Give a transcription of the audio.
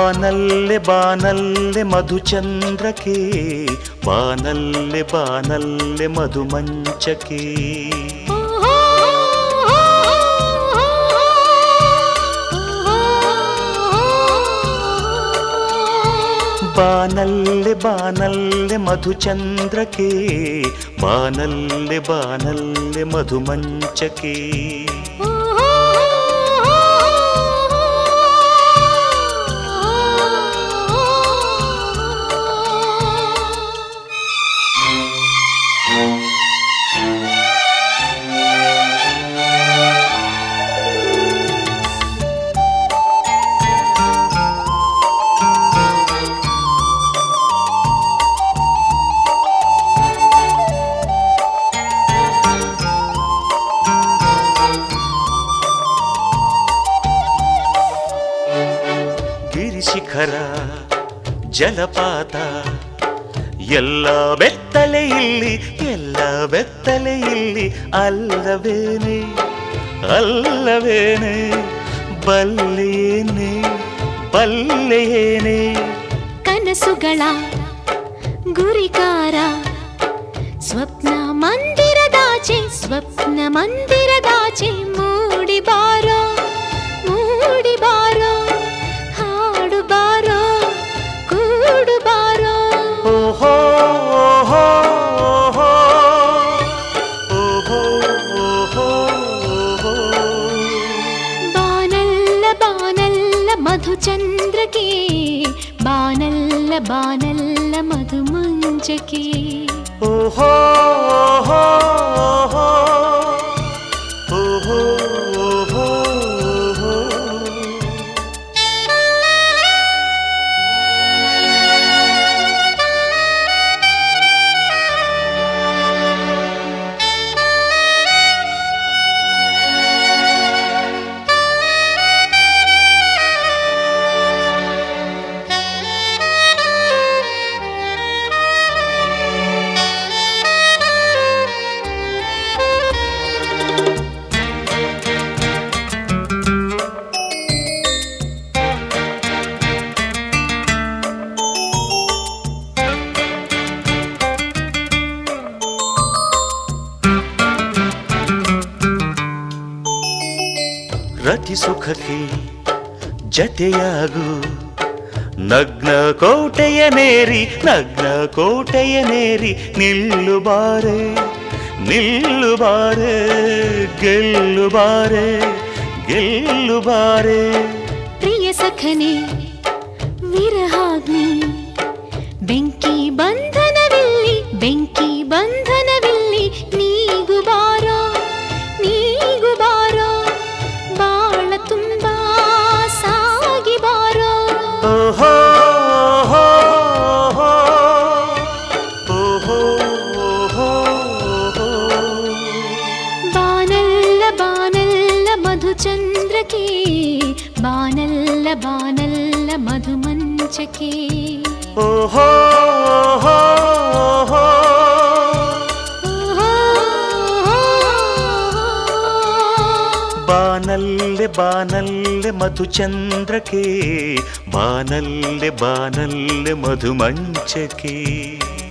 ಬಾನಲ್ಲೆ ಬಾನಲ್ಲೆ ಮಧುಚಂದ್ರಕ್ಕೆ ಬಾನಲ್ಲೆ ಬಾನಲ್ಲೆ ಮಧುಮಂಚಕ್ಕೆ ಬಾನಲ್ಲೆ ಬಾನಲ್ಲೆ ಮಧುಚಂದ್ರಕ್ಕೆ ಬಾನಲ್ಲೆ ಬಾನಲ್ಲೆ ಮಧುಮಂಚಕ್ಕೆ ಗಿರಿಶಿಖರ ಜಲಪಾತ ಎಲ್ಲ ಬೆತ್ತಲೆ ಇಲ್ಲಿ ಎಲ್ಲ ಬೆತ್ತಲೆ ಇಲ್ಲಿ ಅಲ್ಲವೇನೆ ಅಲ್ಲವೇನೆ ಬಲ್ಲೆಯೇನೆ ಬಲ್ಲೆಯೇನೆ ಕನಸುಗಳ ಗುರಿಕಾರ ಸ್ವಪ್ನ ಮಂದಿರದಾಚೆ ಸ್ವಪ್ನ ಮಂದಿರದಾಚೆ ಮೂಡಿ ಬಾರೋ ಮೂಡಿ ಬಾರೋ ಹಾಡು ಬಾರೋ ಕೂಡು ಬಾರೋ ಓಹೋ ಓಹೋ ಓಹೋ ಓಹೋ ಓಹೋ ಓಹೋ ಬಾನಲ್ಲ ಬಾನಲ್ಲ ಮಧುಚಂದ್ರಕ್ಕೆ ಬಾನಲ್ಲ ಬಾನಲ್ಲ ಮಧು ಮಂಚಕ್ಕೆ ಓಹೋ ಓಹೋ ಓಹೋ ಓಹೋ ಓಹೋ ಓಹೋ ರತಿ ಸುಖಕ್ಕೆ ಜತೆಯಾಗು ನಗ್ನ ಕೋಟೆಯ ನೇರಿ ನಗ್ನ ಕೋಟೆಯ ನೇರಿ ನಿಲ್ಲು ಬಾರೆ ನಿಲ್ಲು ಬಾರೆ ಗೆಲ್ಲು ಬಾರೆ ಗೆಲ್ಲು ಬಾರೆ ಪ್ರಿಯ ಸಖನೆ ವಿರಹಾಗ್ನಿ ಬೆಂಕಿ ಬಂಧನವಿಲ್ಲಿ ಬೆಂಕಿ ಬಂಧನವಿಲ್ಲಿ ನೀಗು ಬಾರೋ ನೀಗು ಬಾರೋ ಬಾಳ ತುಂಬಾ ಸಾಗಿ ಬಾರೋ ಓಹೋ ಓಹೋ ಓಹೋ ಓಹೋ ಓಹೋ ಬಾನಲ್ಲ ಬಾನಲ್ಲ ಮಧುಚಂದ್ರಕ್ಕೆ ಬಾನಲ್ಲ ಬಾನಲ್ಲ ಮಧುಮಂಚಕ್ಕೆ ಓಹೋ ಓಹೋ ಓಹೋ ಬಾನಲ್ಲೆ ಬಾನಲ್ಲೆ ಮಧುಚಂದ್ರಕ್ಕೆ ಬಾನಲ್ಲೆ ಬಾನಲ್ಲೆ ಮಧುಮಂಚಕ್ಕೆ